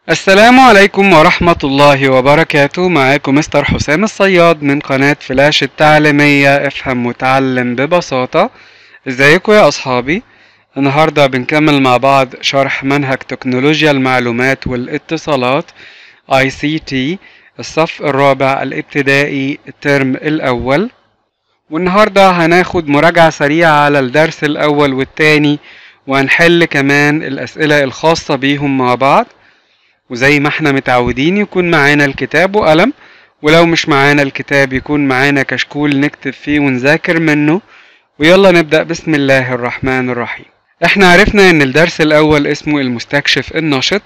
السلام عليكم ورحمة الله وبركاته معاكم مستر حسام الصياد من قناة فلاش التعليمية افهم وتعلم ببساطة ازيكم يا اصحابي النهاردة بنكمل مع بعض شرح منهج تكنولوجيا المعلومات والاتصالات ICT الصف الرابع الابتدائي الترم الاول والنهاردة هناخد مراجعة سريعة على الدرس الاول والتاني وهنحل كمان الاسئلة الخاصة بيهم مع بعض وزي ما احنا متعودين يكون معانا الكتاب وقلم ولو مش معانا الكتاب يكون معانا كشكول نكتب فيه ونذاكر منه ويلا نبدأ بسم الله الرحمن الرحيم احنا عرفنا ان الدرس الاول اسمه المستكشف النشط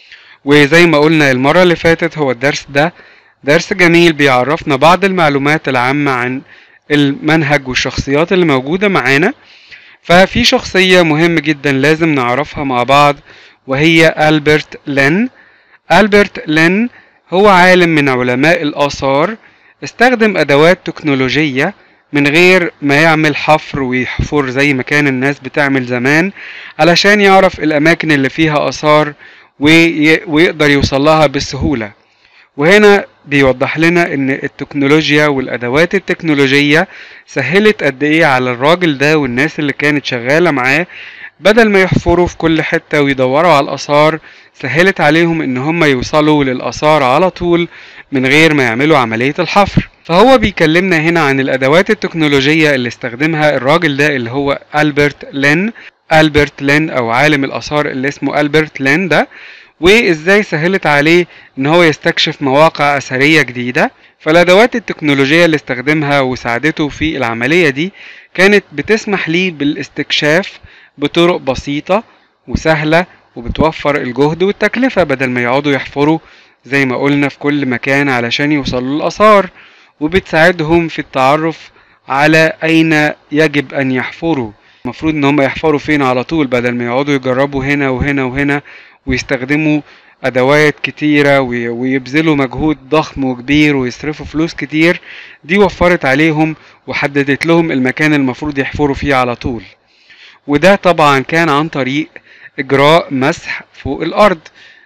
وزي ما قلنا المرة اللي فاتت هو الدرس ده درس جميل بيعرفنا بعض المعلومات العامة عن المنهج والشخصيات اللي موجودة معانا ففي شخصية مهم جدا لازم نعرفها مع بعض وهي ألبرت لين ألبرت لين هو عالم من علماء الآثار استخدم أدوات تكنولوجية من غير ما يعمل حفر ويحفر زي ما كان الناس بتعمل زمان علشان يعرف الأماكن اللي فيها آثار وي- ويقدر يوصلها بسهولة وهنا بيوضح لنا ان التكنولوجيا والادوات التكنولوجية سهلت قد ايه على الراجل ده والناس اللي كانت شغالة معاه بدل ما يحفروا في كل حتة ويدوروا على الآثار سهلت عليهم ان هم يوصلوا للآثار على طول من غير ما يعملوا عملية الحفر فهو بيكلمنا هنا عن الأدوات التكنولوجية اللي استخدمها الراجل ده اللي هو ألبرت لين ألبرت لين أو عالم الآثار اللي اسمه ألبرت لين ده وإزاي سهلت عليه إن هو يستكشف مواقع أثرية جديدة فالأدوات التكنولوجية اللي استخدمها وساعدته في العملية دي كانت بتسمح ليه بالاستكشاف بطرق بسيطة وسهلة وبتوفر الجهد والتكلفة بدل ما يقعدوا يحفروا زي ما قلنا في كل مكان علشان يوصلوا للآثار وبتساعدهم في التعرف على أين يجب أن يحفروا المفروض إن هم يحفروا فين على طول بدل ما يقعدوا يجربوا هنا وهنا وهنا ويستخدموا أدوات كتيرة وي- ويبذلوا مجهود ضخم وكبير ويصرفوا فلوس كتير دي وفرت عليهم وحددت لهم المكان المفروض يحفروا فيه على طول وده طبعا كان عن طريق إجراء مسح فوق الأرض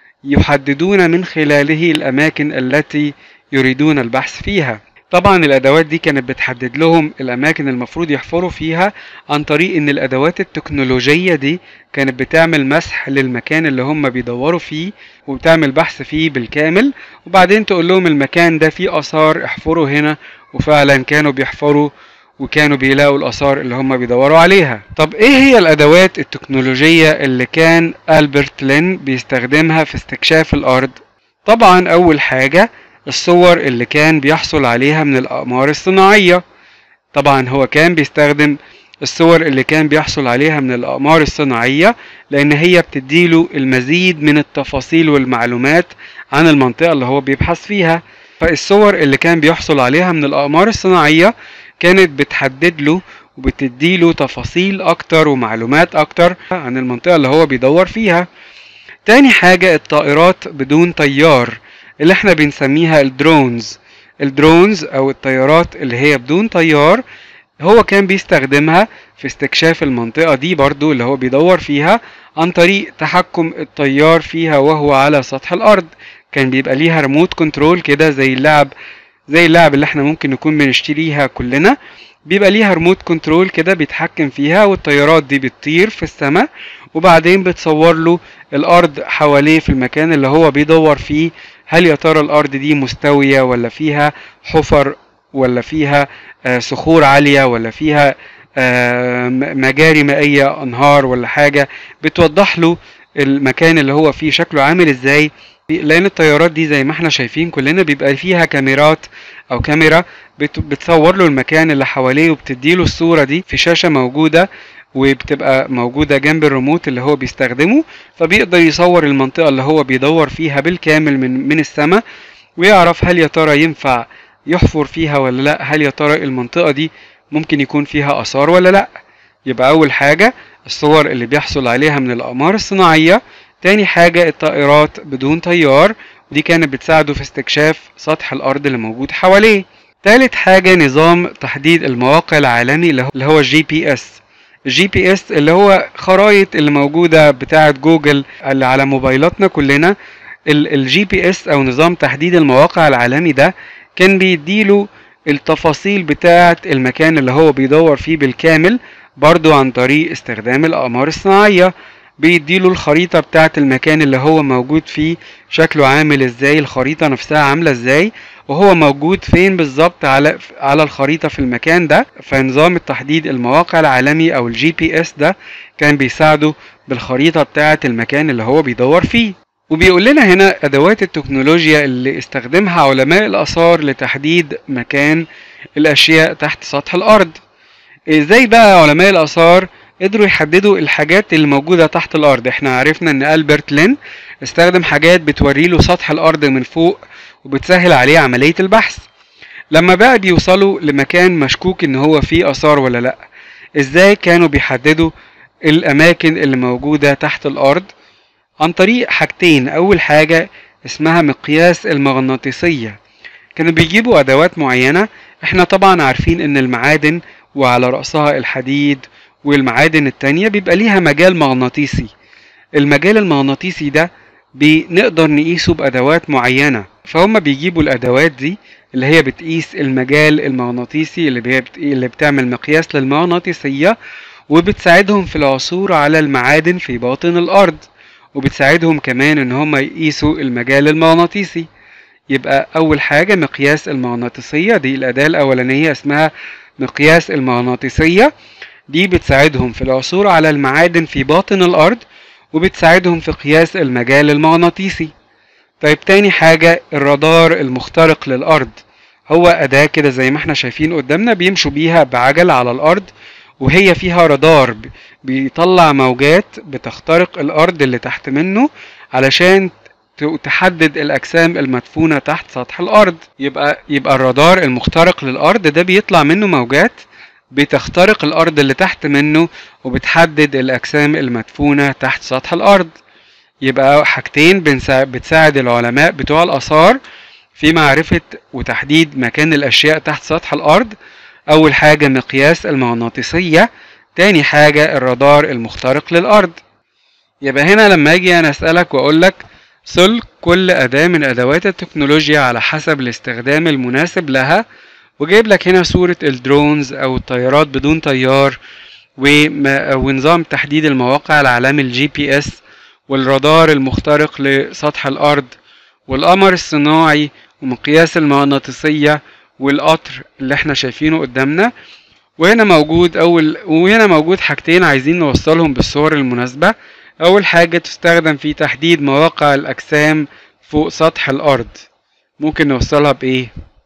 يحددون من خلاله الأماكن التي يريدون البحث فيها طبعا الأدوات دي كانت بتحدد لهم الأماكن المفروض يحفروا فيها عن طريق إن الأدوات التكنولوجية دي كانت بتعمل مسح للمكان اللي هم بيدوروا فيه وبتعمل بحث فيه بالكامل وبعدين تقول لهم المكان ده فيه آثار احفروا هنا وفعلا كانوا بيحفروا وكانوا بيلاقوا الآثار اللي هم بيدوروا عليها طب ايه هي الأدوات التكنولوجية اللي كان ألبرت لين بيستخدمها في استكشاف الأرض طبعا أول حاجة الصور اللي كان بيحصل عليها من الأقمار الصناعية طبعا هو كان بيستخدم الصور اللي كان بيحصل عليها من الأقمار الصناعية لأن هي بتديله المزيد من التفاصيل والمعلومات عن المنطقة اللي هو بيبحث فيها فالصور اللي كان بيحصل عليها من الأقمار الصناعية كانت بتحدد له وبتديله تفاصيل أكتر ومعلومات أكتر عن المنطقة اللي هو بيدور فيها تاني حاجة الطائرات بدون طيار اللي احنا بنسميها الدرونز الدرونز أو الطيارات اللي هي بدون طيار هو كان بيستخدمها في استكشاف المنطقة دي برضو اللي هو بيدور فيها عن طريق تحكم الطيار فيها وهو على سطح الأرض كان بيبقى ليها ريموت كنترول كده زي اللعب زي اللعب اللي احنا ممكن نكون بنشتريها كلنا بيبقى ليها ريموت كنترول كده بيتحكم فيها والطيارات دي بتطير في السماء وبعدين بتصور له الارض حواليه في المكان اللي هو بيدور فيه هل يا ترى الارض دي مستوية ولا فيها حفر ولا فيها آه، صخور عالية ولا فيها آه، م- مجاري مائية انهار ولا حاجة بتوضح له المكان اللي هو فيه شكله عامل ازاي لان الطيارات دي زي ما احنا شايفين كلنا بيبقى فيها كاميرات او كاميرا بت- بتصور له المكان اللي حواليه وبتديله الصورة دي في شاشة موجودة وبتبقى موجودة جنب الريموت اللي هو بيستخدمه فبيقدر يصور المنطقة اللي هو بيدور فيها بالكامل من من السماء ويعرف هل يا ترى ينفع يحفر فيها ولا لا هل يا ترى المنطقة دي ممكن يكون فيها آثار ولا لا يبقى أول حاجة الصور اللي بيحصل عليها من الأقمار الصناعية تاني حاجة الطائرات بدون طيار ودي كانت بتساعده في استكشاف سطح الأرض اللي موجود حواليه تالت حاجة نظام تحديد المواقع العالمي اللي هو- اللي هو الجي بي اس الجي بي اس اللي هو خرايط اللي موجودة بتاعة جوجل اللي على موبايلاتنا كلنا الجي بي اس او نظام تحديد المواقع العالمي ده كان بيديله التفاصيل بتاعة المكان اللي هو بيدور فيه بالكامل برضو عن طريق استخدام الأقمار الصناعية بيديله الخريطة بتاعة المكان اللي هو موجود فيه شكله عامل ازاي الخريطة نفسها عاملة ازاي وهو موجود فين بالظبط على على الخريطة في المكان ده فنظام التحديد المواقع العالمي او الجي بي اس ده كان بيساعده بالخريطة بتاعة المكان اللي هو بيدور فيه وبيقول لنا هنا ادوات التكنولوجيا اللي استخدمها علماء الاثار لتحديد مكان الاشياء تحت سطح الارض ازاي بقى علماء الاثار قدروا يحددوا الحاجات اللي موجودة تحت الأرض احنا عرفنا ان ألبرت لين استخدم حاجات بتوري له سطح الأرض من فوق وبتسهل عليه عملية البحث لما بقى بيوصلوا لمكان مشكوك ان هو فيه آثار ولا لأ ازاي كانوا بيحددوا الأماكن اللي موجودة تحت الأرض عن طريق حاجتين أول حاجة اسمها مقياس المغناطيسية كانوا بيجيبوا أدوات معينة احنا طبعا عارفين ان المعادن وعلى رأسها الحديد والمعادن التانية بيبقى ليها مجال مغناطيسي المجال المغناطيسي ده بنقدر نقيسه بأدوات معينة فهم بيجيبوا الأدوات دي اللي هي بتقيس المجال المغناطيسي اللي, بيبت... اللي بتعمل مقياس للمغناطيسية وبتساعدهم في العثور على المعادن في باطن الأرض وبتساعدهم كمان إن هم يقيسوا المجال المغناطيسي يبقى أول حاجة مقياس المغناطيسية دي الأداة الأولانية اسمها مقياس المغناطيسية دي بتساعدهم في العثور على المعادن في باطن الأرض وبتساعدهم في قياس المجال المغناطيسي طيب تاني حاجة الرادار المخترق للأرض هو أداة كده زي ما احنا شايفين قدامنا بيمشوا بيها بعجل على الأرض وهي فيها رادار بيطلع موجات بتخترق الأرض اللي تحت منه علشان تحدد الأجسام المدفونة تحت سطح الأرض يبقى يبقى الرادار المخترق للأرض ده بيطلع منه موجات بتخترق الأرض اللي تحت منه وبتحدد الأجسام المدفونة تحت سطح الأرض يبقى حاجتين بتساعد العلماء بتوع الآثار في معرفة وتحديد مكان الأشياء تحت سطح الأرض أول حاجة مقياس المغناطيسية تاني حاجة الرادار المخترق للأرض يبقى هنا لما أجي أنا أسألك وأقول لك سل كل أداة من أدوات التكنولوجيا على حسب الاستخدام المناسب لها وجايب لك هنا صورة الدرونز أو الطيارات بدون طيار ونظام تحديد المواقع العالمي الجي بي اس والرادار المخترق لسطح الأرض والقمر الصناعي ومقياس المغناطيسية والقطر اللي احنا شايفينه قدامنا وهنا موجود أول وهنا موجود حاجتين عايزين نوصلهم بالصور المناسبة أول حاجة تستخدم في تحديد مواقع الأجسام فوق سطح الأرض ممكن نوصلها بإيه؟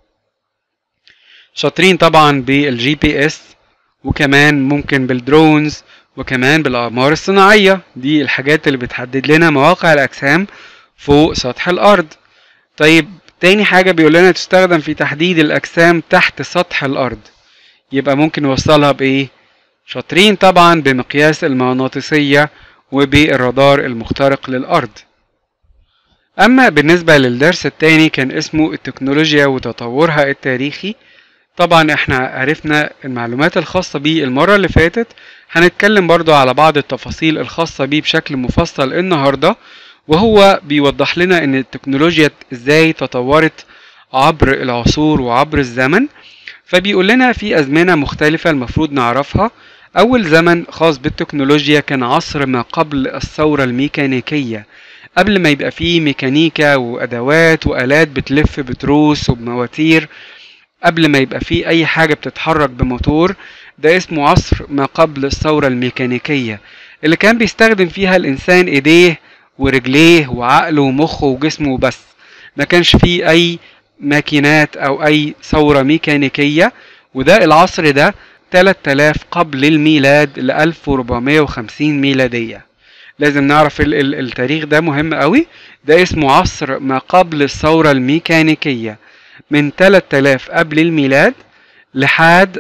شاطرين طبعا بالجي بي اس وكمان ممكن بالدرونز وكمان بالأقمار الصناعية دي الحاجات اللي بتحدد لنا مواقع الأجسام فوق سطح الأرض طيب تاني حاجة بيقول لنا تستخدم في تحديد الأجسام تحت سطح الأرض يبقى ممكن نوصلها بإيه؟ شاطرين طبعا بمقياس المغناطيسية وبالرادار المخترق للأرض أما بالنسبة للدرس التاني كان اسمه التكنولوجيا وتطورها التاريخي طبعا احنا عرفنا المعلومات الخاصة بيه المرة اللي فاتت هنتكلم برضو على بعض التفاصيل الخاصة بيه بشكل مفصل النهاردة وهو بيوضح لنا ان التكنولوجيا ازاي تطورت عبر العصور وعبر الزمن فبيقول لنا في أزمنة مختلفة المفروض نعرفها أول زمن خاص بالتكنولوجيا كان عصر ما قبل الثورة الميكانيكية قبل ما يبقى فيه ميكانيكا وأدوات وآلات بتلف بتروس وبمواتير قبل ما يبقى فيه أي حاجة بتتحرك بموتور ده اسمه عصر ما قبل الثورة الميكانيكية اللي كان بيستخدم فيها الإنسان إيديه ورجليه وعقله ومخه وجسمه بس ما كانش فيه أي ماكينات أو أي ثورة ميكانيكية وده العصر ده 3000 قبل الميلاد ل 1450 ميلادية لازم نعرف ال ال التاريخ ده مهم قوي ده اسمه عصر ما قبل الثورة الميكانيكية من 3000 قبل الميلاد لحد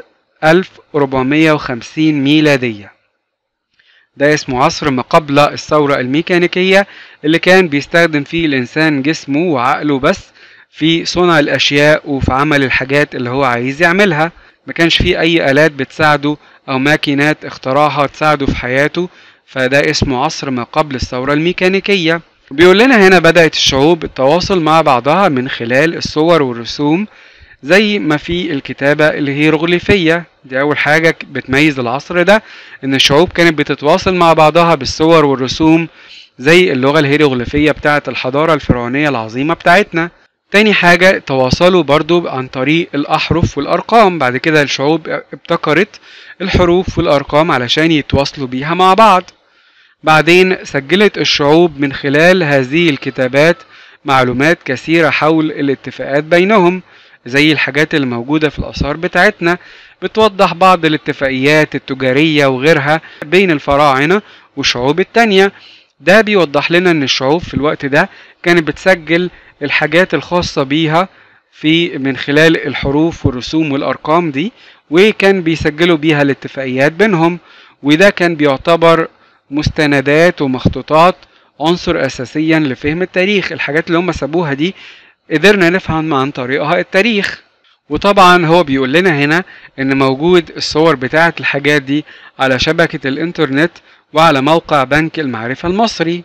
1450 ميلادية ده اسمه عصر ما قبل الثورة الميكانيكية اللي كان بيستخدم فيه الإنسان جسمه وعقله بس في صنع الأشياء وفي عمل الحاجات اللي هو عايز يعملها ما كانش فيه أي آلات بتساعده أو ماكينات اختراعها تساعده في حياته فده اسمه عصر ما قبل الثورة الميكانيكية بيقول لنا هنا بدأت الشعوب التواصل مع بعضها من خلال الصور والرسوم زي ما في الكتابة الهيروغليفية دي أول حاجة بتميز العصر ده إن الشعوب كانت بتتواصل مع بعضها بالصور والرسوم زي اللغة الهيروغليفية بتاعة الحضارة الفرعونية العظيمة بتاعتنا تاني حاجة تواصلوا برضو عن طريق الأحرف والأرقام بعد كده الشعوب ابتكرت الحروف والأرقام علشان يتواصلوا بيها مع بعض بعدين سجلت الشعوب من خلال هذه الكتابات معلومات كثيرة حول الاتفاقات بينهم زي الحاجات اللي موجودة في الآثار بتاعتنا بتوضح بعض الاتفاقيات التجارية وغيرها بين الفراعنة والشعوب التانية ده بيوضح لنا ان الشعوب في الوقت ده كانت بتسجل الحاجات الخاصة بيها في من خلال الحروف والرسوم والأرقام دي وكان بيسجلوا بيها الاتفاقيات بينهم وده كان بيعتبر مستندات ومخطوطات عنصر أساسيا لفهم التاريخ الحاجات اللي هم سابوها دي قدرنا نفهم عن طريقها التاريخ وطبعا هو بيقول لنا هنا ان موجود الصور بتاعة الحاجات دي على شبكة الانترنت وعلى موقع بنك المعرفة المصري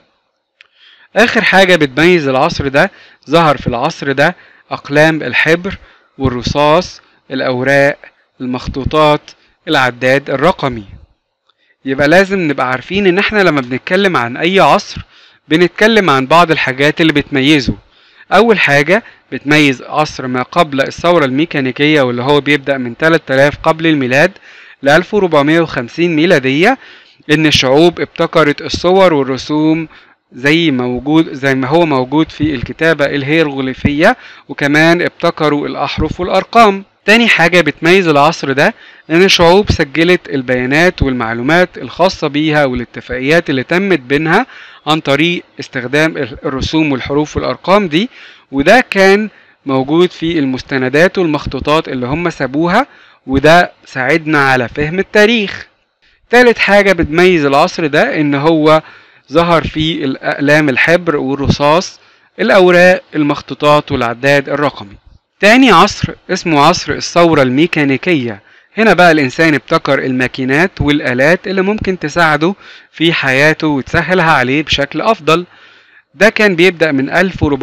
اخر حاجة بتميز العصر ده ظهر في العصر ده اقلام الحبر والرصاص الاوراق المخطوطات العداد الرقمي يبقى لازم نبقى عارفين ان احنا لما بنتكلم عن اي عصر بنتكلم عن بعض الحاجات اللي بتميزه اول حاجة بتميز عصر ما قبل الثورة الميكانيكية واللي هو بيبدأ من 3000 قبل الميلاد ل 1450 ميلادية ان الشعوب ابتكرت الصور والرسوم زي موجود زي ما هو موجود في الكتابة الهيروغليفية وكمان ابتكروا الأحرف والأرقام تاني حاجة بتميز العصر ده إن الشعوب سجلت البيانات والمعلومات الخاصة بيها والاتفاقيات اللي تمت بينها عن طريق استخدام الرسوم والحروف والأرقام دي وده كان موجود في المستندات والمخطوطات اللي هم سابوها وده ساعدنا على فهم التاريخ تالت حاجة بتميز العصر ده إن هو ظهر فيه الأقلام الحبر والرصاص الأوراق المخطوطات والعداد الرقمي تاني عصر اسمه عصر الثورة الميكانيكية هنا بقى الإنسان ابتكر الماكينات والآلات اللي ممكن تساعده في حياته وتسهلها عليه بشكل أفضل ده كان بيبدأ من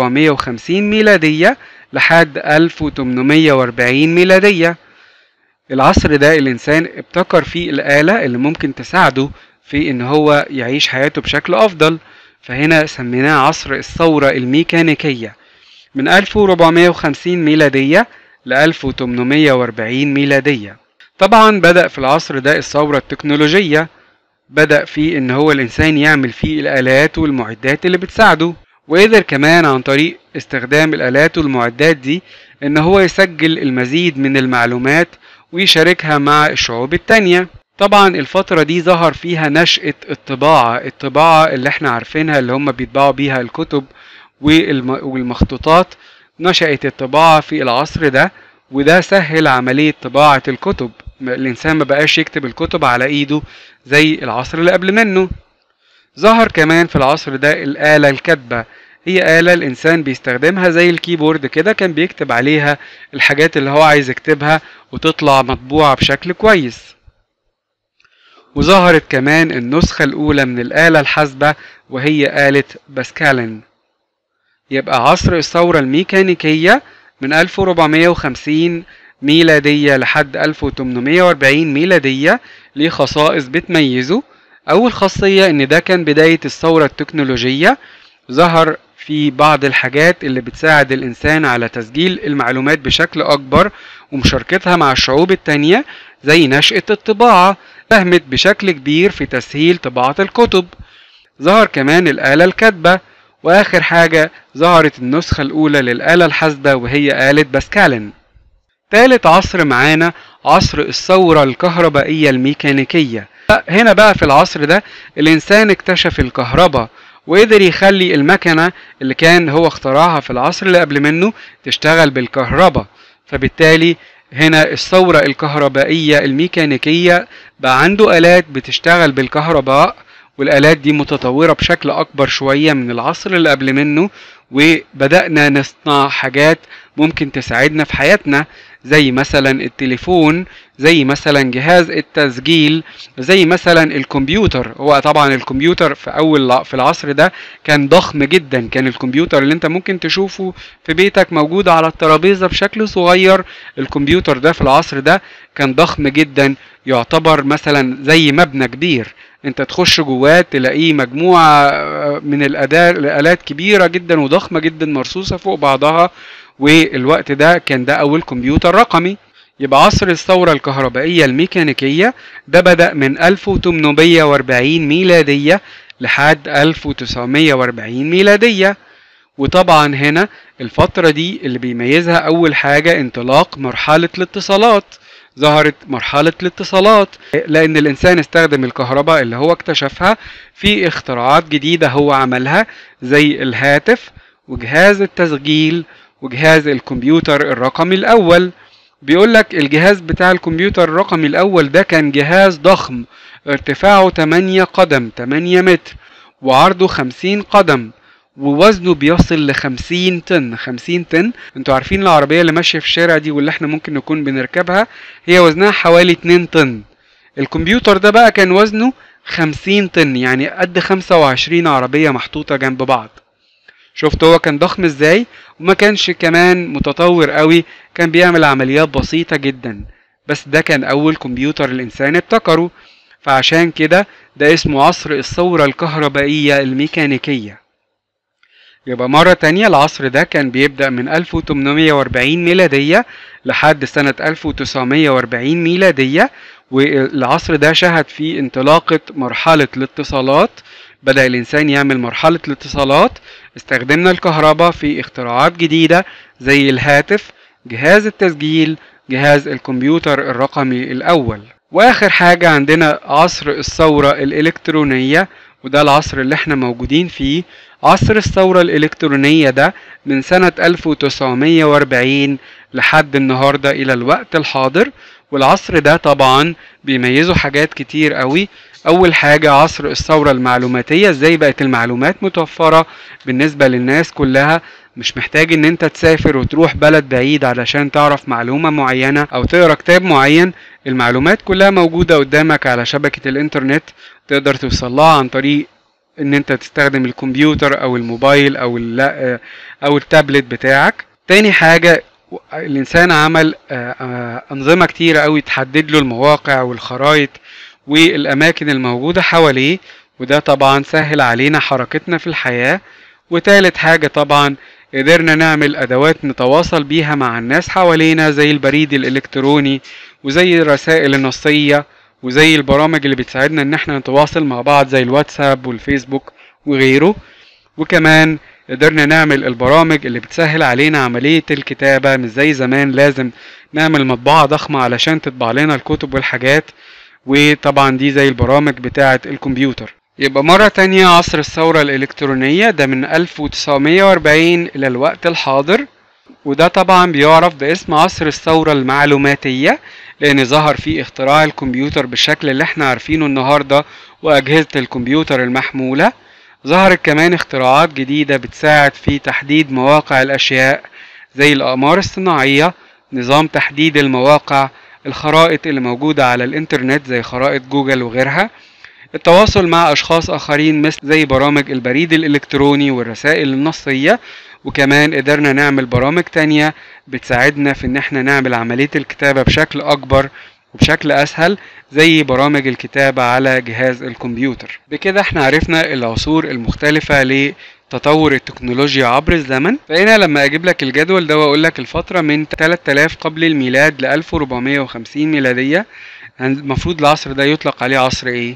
1450 ميلادية لحد 1840 ميلادية العصر ده الإنسان ابتكر فيه الآلة اللي ممكن تساعده في إن هو يعيش حياته بشكل أفضل فهنا سميناه عصر الثورة الميكانيكية من 1450 ميلادية ل 1840 ميلادية طبعا بدأ في العصر ده الثورة التكنولوجية بدأ في إن هو الإنسان يعمل فيه الآلات والمعدات اللي بتساعده وقدر كمان عن طريق استخدام الآلات والمعدات دي إن هو يسجل المزيد من المعلومات ويشاركها مع الشعوب التانية طبعا الفترة دي ظهر فيها نشأة الطباعة الطباعة اللي احنا عارفينها اللي هم بيطبعوا بيها الكتب والمخطوطات نشأت الطباعة في العصر ده وده سهل عملية طباعة الكتب الإنسان ما بقاش يكتب الكتب على إيده زي العصر اللي قبل منه ظهر كمان في العصر ده الآلة الكاتبة هي آلة الإنسان بيستخدمها زي الكيبورد كده كان بيكتب عليها الحاجات اللي هو عايز يكتبها وتطلع مطبوعة بشكل كويس وظهرت كمان النسخة الأولى من الآلة الحاسبة وهي آلة باسكالين يبقى عصر الثورة الميكانيكية من 1450 ميلادية لحد 1840 ميلادية ليه خصائص بتميزه أول خاصية إن ده كان بداية الثورة التكنولوجية ظهر في بعض الحاجات اللي بتساعد الإنسان على تسجيل المعلومات بشكل أكبر ومشاركتها مع الشعوب التانية زي نشأة الطباعة ساهمت بشكل كبير في تسهيل طباعة الكتب ظهر كمان الآلة الكاتبة وآخر حاجة ظهرت النسخة الأولى للآلة الحاسبة وهي آلة باسكالين تالت عصر معانا عصر الثورة الكهربائية الميكانيكية هنا بقى في العصر ده الإنسان اكتشف الكهرباء وقدر يخلي المكنة اللي كان هو اخترعها في العصر اللي قبل منه تشتغل بالكهرباء فبالتالي هنا الثورة الكهربائية الميكانيكية بقى عنده آلات بتشتغل بالكهرباء والآلات دي متطورة بشكل أكبر شوية من العصر اللي قبل منه وبدأنا نصنع حاجات ممكن تساعدنا في حياتنا زي مثلا التليفون زي مثلا جهاز التسجيل زي مثلا الكمبيوتر هو طبعا الكمبيوتر في اول في العصر ده كان ضخم جدا كان الكمبيوتر اللي انت ممكن تشوفه في بيتك موجود على الترابيزه بشكل صغير الكمبيوتر ده في العصر ده كان ضخم جدا يعتبر مثلا زي مبنى كبير انت تخش جواه تلاقيه مجموعه من الاداه الالات كبيره جدا وضخمه جدا مرصوصه فوق بعضها والوقت ده كان ده أول كمبيوتر رقمي يبقى عصر الثورة الكهربائية الميكانيكية ده بدأ من 1840 ميلادية لحد 1940 ميلادية وطبعا هنا الفترة دي اللي بيميزها أول حاجة انطلاق مرحلة الاتصالات ظهرت مرحلة الاتصالات لأن الإنسان استخدم الكهرباء اللي هو اكتشفها في اختراعات جديدة هو عملها زي الهاتف وجهاز التسجيل وجهاز الكمبيوتر الرقمي الأول بيقول لك الجهاز بتاع الكمبيوتر الرقمي الأول ده كان جهاز ضخم ارتفاعه 8 قدم 8 متر وعرضه 50 قدم ووزنه بيصل ل 50 طن 50 طن انتوا عارفين العربيه اللي ماشيه في الشارع دي واللي احنا ممكن نكون بنركبها هي وزنها حوالي 2 طن الكمبيوتر ده بقى كان وزنه 50 طن يعني قد 25 عربيه محطوطه جنب بعض شفت هو كان ضخم ازاي وما كانش كمان متطور قوي كان بيعمل عمليات بسيطة جدا بس ده كان أول كمبيوتر الإنسان ابتكره فعشان كده ده اسمه عصر الثورة الكهربائية الميكانيكية يبقى مرة تانية العصر ده كان بيبدأ من 1840 ميلادية لحد سنة 1940 ميلادية والعصر ده شهد فيه انطلاقة مرحلة الاتصالات بدأ الإنسان يعمل مرحلة الاتصالات استخدمنا الكهرباء في اختراعات جديدة زي الهاتف جهاز التسجيل جهاز الكمبيوتر الرقمي الأول وآخر حاجة عندنا عصر الثورة الإلكترونية وده العصر اللي احنا موجودين فيه عصر الثورة الإلكترونية ده من سنة 1940 لحد النهاردة إلى الوقت الحاضر والعصر ده طبعا بيميزه حاجات كتير قوي اول حاجة عصر الثورة المعلوماتية ازاي بقت المعلومات متوفرة بالنسبة للناس كلها مش محتاج ان انت تسافر وتروح بلد بعيد علشان تعرف معلومة معينة او تقرا كتاب معين المعلومات كلها موجودة قدامك على شبكة الانترنت تقدر توصلها عن طريق ان انت تستخدم الكمبيوتر او الموبايل او او التابلت بتاعك تاني حاجة الانسان عمل انظمة كتيرة قوي تحدد له المواقع والخرائط والأماكن الموجودة حواليه وده طبعا سهل علينا حركتنا في الحياة وتالت حاجة طبعا قدرنا نعمل أدوات نتواصل بيها مع الناس حوالينا زي البريد الإلكتروني وزي الرسائل النصية وزي البرامج اللي بتساعدنا إن احنا نتواصل مع بعض زي الواتساب والفيسبوك وغيره وكمان قدرنا نعمل البرامج اللي بتسهل علينا عملية الكتابة مش زي زمان لازم نعمل مطبعة ضخمة علشان تطبع لنا الكتب والحاجات وطبعا دي زي البرامج بتاعة الكمبيوتر يبقى مرة تانية عصر الثورة الإلكترونية ده من 1940 إلى الوقت الحاضر وده طبعا بيعرف باسم عصر الثورة المعلوماتية لأن ظهر فيه اختراع الكمبيوتر بالشكل اللي احنا عارفينه النهاردة وأجهزة الكمبيوتر المحمولة ظهرت كمان اختراعات جديدة بتساعد في تحديد مواقع الأشياء زي الأقمار الصناعية نظام تحديد المواقع الخرائط اللي موجودة على الإنترنت زي خرائط جوجل وغيرها التواصل مع أشخاص آخرين مثل زي برامج البريد الإلكتروني والرسائل النصية وكمان قدرنا نعمل برامج تانية بتساعدنا في إن احنا نعمل عملية الكتابة بشكل أكبر وبشكل أسهل زي برامج الكتابة على جهاز الكمبيوتر بكده احنا عرفنا العصور المختلفة تطور التكنولوجيا عبر الزمن فهنا لما اجيب لك الجدول ده واقول لك الفتره من 3000 قبل الميلاد ل 1450 ميلاديه المفروض العصر ده يطلق عليه عصر ايه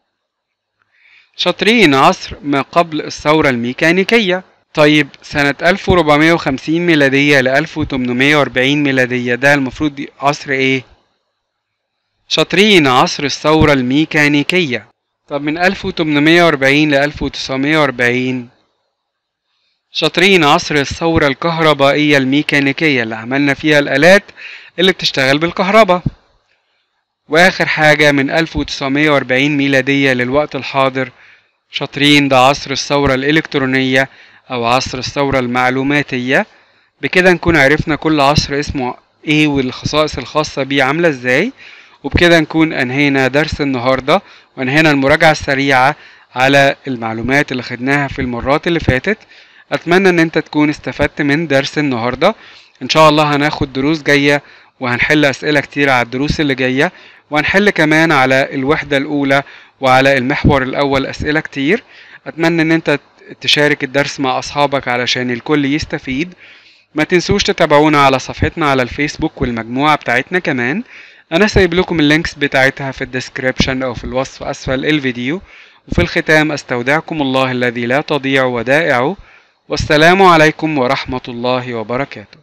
شاطرين عصر ما قبل الثوره الميكانيكيه طيب سنة 1450 ميلادية ل 1840 ميلادية ده المفروض عصر ايه؟ شاطرين عصر الثورة الميكانيكية طب من 1840 ل 1940 شاطرين عصر الثورة الكهربائية الميكانيكية اللي عملنا فيها الآلات اللي بتشتغل بالكهرباء وآخر حاجة من 1940 ميلادية للوقت الحاضر شاطرين ده عصر الثورة الإلكترونية أو عصر الثورة المعلوماتية بكده نكون عرفنا كل عصر اسمه ايه والخصائص الخاصة بيه عاملة ازاي وبكده نكون انهينا درس النهاردة وانهينا المراجعة السريعة على المعلومات اللي خدناها في المرات اللي فاتت اتمنى ان انت تكون استفدت من درس النهاردة ان شاء الله هناخد دروس جاية وهنحل اسئلة كتير على الدروس اللي جاية وهنحل كمان على الوحدة الاولى وعلى المحور الاول اسئلة كتير اتمنى ان انت تشارك الدرس مع اصحابك علشان الكل يستفيد ما تنسوش تتابعونا على صفحتنا على الفيسبوك والمجموعة بتاعتنا كمان انا سايب لكم اللينكس بتاعتها في الديسكريبشن او في الوصف اسفل الفيديو وفي الختام استودعكم الله الذي لا تضيع ودائعه والسلام عليكم ورحمة الله وبركاته